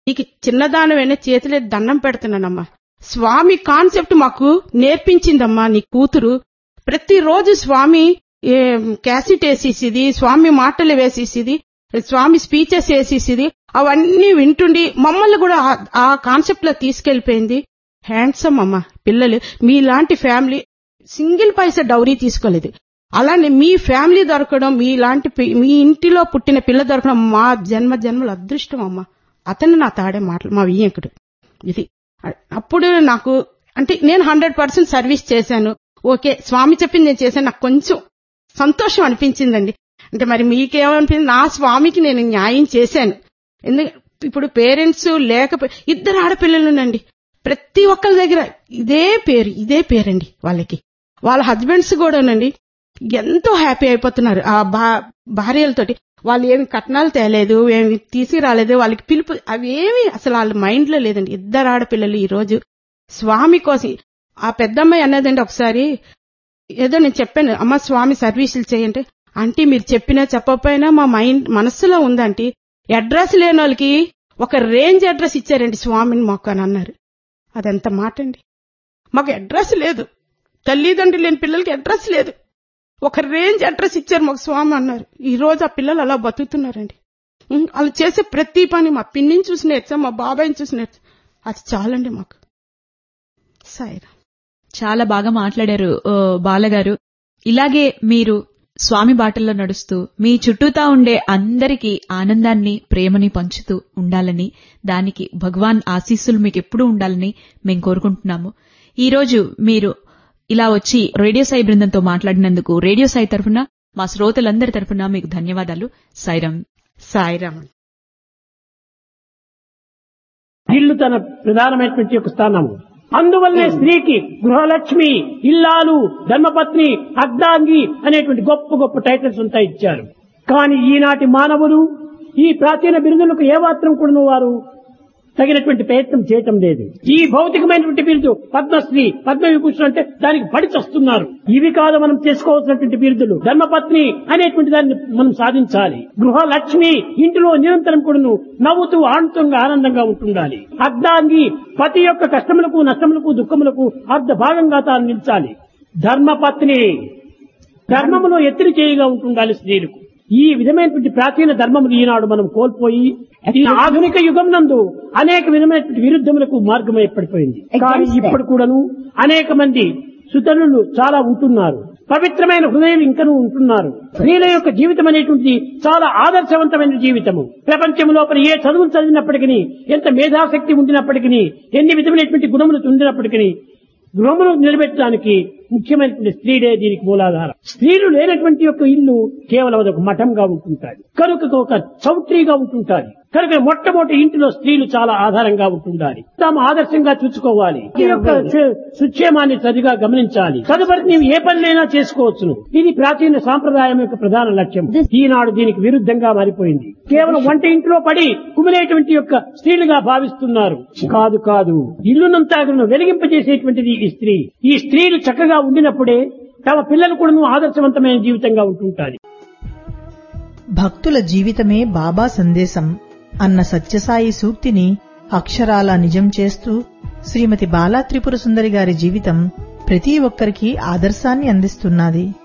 నీకు చిన్నదానమైనా చేతులే దండం పెడుతున్నానమ్మా స్వామి కాన్సెప్ట్ మాకు నేర్పించిందమ్మా నీ కూతురు ప్రతిరోజు స్వామి ఏ, క్యాసెట్ వేసేసిది స్వామి మాటలు వేసేసిది స్వామి స్పీచెస్ వేసేసిది అవన్నీ వింటుండి మమ్మల్ని కూడా ఆ- ఆ కాన్సెప్ట్ లో తీసుకెళ్లిపోయింది హ్యాండ్సమ్ అమ్మ పిల్లలు మీలాంటి ఫ్యామిలీ సింగిల్ పైసా డౌరీ తీసుకోలేదు అలానే మీ ఫ్యామిలీ దొరకడం మీలాంటి పి- మీ ఇంటిలో పుట్టిన పిల్ల దొరకడం మా జన్మ జన్మల అదృష్టం అమ్మ అతను నా తాడే మాటలు మా వియ్యంకుడు ఇది అ- అప్పుడు నాకు అంటే నేను హండ్రెడ్ పర్సెంట్ సర్వీస్ చేశాను ఓకే స్వామి చెప్పింది నేను చేశాను నాకు కొంచెం సంతోషం అనిపించిందండి అంటే మరి మీకేమనిపించింది నా స్వామికి నేను న్యాయం చేశాను ఎందుకంటే ఇప్పుడు పేరెంట్స్ లేకపో ఇద్దరు ఆడపిల్లలునండి ప్రతి ఒక్కరి దగ్గర ఇదే పేరు ఇదే పేరండి వాళ్ళకి వాళ్ళ హస్బెండ్స్ కూడానండి ఎంతో హ్యాపీ అయిపోతున్నారు ఆ భా భార్యలతోటి వాళ్ళు ఏమి కట్నాలు తేలేదు ఏమి తీసుకురాలేదు వాళ్ళకి పిలుపు అవి ఏమి అసలు వాళ్ళ మైండ్ లో లేదండి ఇద్దరు ఆడపిల్లలు ఈ రోజు స్వామి కోసం ఆ పెద్దమ్మాయి అన్నదండి ఒకసారి ఏదో నేను చెప్పాను అమ్మ స్వామి సర్వీసులు చేయంటే ఆంటీ మీరు చెప్పినా చెప్పకపోయినా మా మైండ్ మనస్సులో ఉందంటీ అడ్రస్ లేని వాళ్ళకి ఒక రేంజ్ అడ్రస్ ఇచ్చారండి స్వామిని మాకు అని అన్నారు అదెంత మాట అండి మాకు అడ్రస్ లేదు తల్లిదండ్రులు లేని పిల్లలకి అడ్రస్ లేదు ఒక రేంజ్ అడ్రస్ ఇచ్చారు మాకు స్వామి అన్నారు ఈ రోజు ఆ పిల్లలు అలా బతుకుతున్నారండి ఉం, వాళ్ళు చేసే ప్రతి పని మా పిన్నిని చూసి నేర్చాం మా బాబాయిని చూసి నేర్చాం అది చాలండి మాకు సాయిరా చాలా బాగా మాట్లాడారు ఓ, బాలగారు ఇలాగే మీరు స్వామి బాటల్లో నడుస్తూ మీ చుట్టూతా ఉండే అందరికీ ఆనందాన్ని ప్రేమని పంచుతూ ఉండాలని దానికి భగవాన్ ఆశీస్సులు మీకు ఎప్పుడూ ఉండాలని మేము కోరుకుంటున్నాము ఈ రోజు మీరు ఇలా వచ్చి రేడియో సాయి బృందంతో మాట్లాడినందుకు రేడియో సాయి తరఫున మా శ్రోతలందరి తరఫున మీకు ధన్యవాదాలు సాయిరాం సాయిరామ్ ఇల్లు తన ప్రధానమైనటువంటి ఒక స్థానము అందువల్లనే స్త్రీకి గృహలక్ష్మి ఇల్లాలు ధర్మపత్ని అర్ధాంగి అనేటువంటి గొప్ప గొప్ప టైటిల్స్ అంతా ఇచ్చారు కానీ ఈనాటి మానవులు ఈ ప్రాచీన బిరుదులకు ఏమాత్రం కూడా వారు తగినటువంటి ప్రయత్నం చేయటం లేదు ఈ భౌతికమైనటువంటి బిరుదు పద్మశ్రీ పద్మ విభూషణ్ అంటే దానికి పడి చస్తున్నారు ఇవి కాదు మనం చేసుకోవాల్సినటువంటి బిరుదులు ధర్మపత్ని అనేటువంటి దాన్ని మనం సాధించాలి గృహలక్ష్మి ఇంటిలో నిరంతరం కూడాను నవ్వుతూ ఆనందంగా ఆనందంగా ఉంటుండాలి అర్ధాంగి పతి యొక్క కష్టములకు నష్టములకు దుఃఖములకు అర్ధ భాగంగా తాను నిలిచాలి ధర్మపత్ని ధర్మములో ఎత్తిరి చేయిగా ఉంటుండాలి స్త్రీలకు ఈ విధమైనటువంటి ప్రాచీన ధర్మములు ఈనాడు మనం కోల్పోయి ఈ ఆధునిక యుగం నందు అనేక విధమైనటువంటి విరుద్ధములకు మార్గం ఏర్పడిపోయింది కానీ ఇప్పుడు కూడాను అనేక మంది సుతరులు చాలా ఉంటున్నారు పవిత్రమైన హృదయం ఇంకనూ ఉంటున్నారు స్త్రీల యొక్క జీవితం అనేటువంటిది చాలా ఆదర్శవంతమైన జీవితము ప్రపంచం లోపల ఏ చదువులు చదివినప్పటికీ ఎంత మేధాశక్తి ఉండినప్పటికీ ఎన్ని విధమైనటువంటి గుణములు ఉండినప్పటికీ గృహమును నిలబెట్టడానికి ముఖ్యమైనటువంటి స్త్రీడే దీనికి మూలాధారం స్త్రీలు లేనటువంటి యొక్క ఇల్లు కేవలం అదొక మఠంగా ఉంటుంటాడు కనుక ఒక చౌట్రీగా ఉంటుంటాది కనుక మొట్టమొదటి ఇంటిలో స్త్రీలు చాలా ఆధారంగా ఉంటుండాలి తాము ఆదర్శంగా చూసుకోవాలి ఈ యొక్క సు- సుక్షేమాన్ని సరిగా గమనించాలి తదుపరి నీవు ఏ పనినైనా చేసుకోవచ్చును ఇది ప్రాచీన సాంప్రదాయం యొక్క ప్రధాన లక్ష్యం ఈనాడు దీనికి విరుద్ధంగా మారిపోయింది కేవలం వంట ఇంట్లో పడి కుమిలేటువంటి యొక్క స్త్రీలుగా భావిస్తున్నారు కాదు కాదు ఇల్లునంతా కూడా వెలిగింపజేసేటువంటిది ఈ స్త్రీ ఈ స్త్రీలు చక్కగా ఉండినప్పుడే తమ పిల్లలు కూడా ఆదర్శవంతమైన జీవితంగా ఉంటుంటారు భక్తుల జీవితమే బాబా సందేశం అన్న సత్యసాయి సూక్తిని అక్షరాలా నిజం చేస్తూ శ్రీమతి బాలా త్రిపుర సుందరి గారి జీవితం ప్రతి ఒక్కరికి ఆదర్శాన్ని అందిస్తున్నది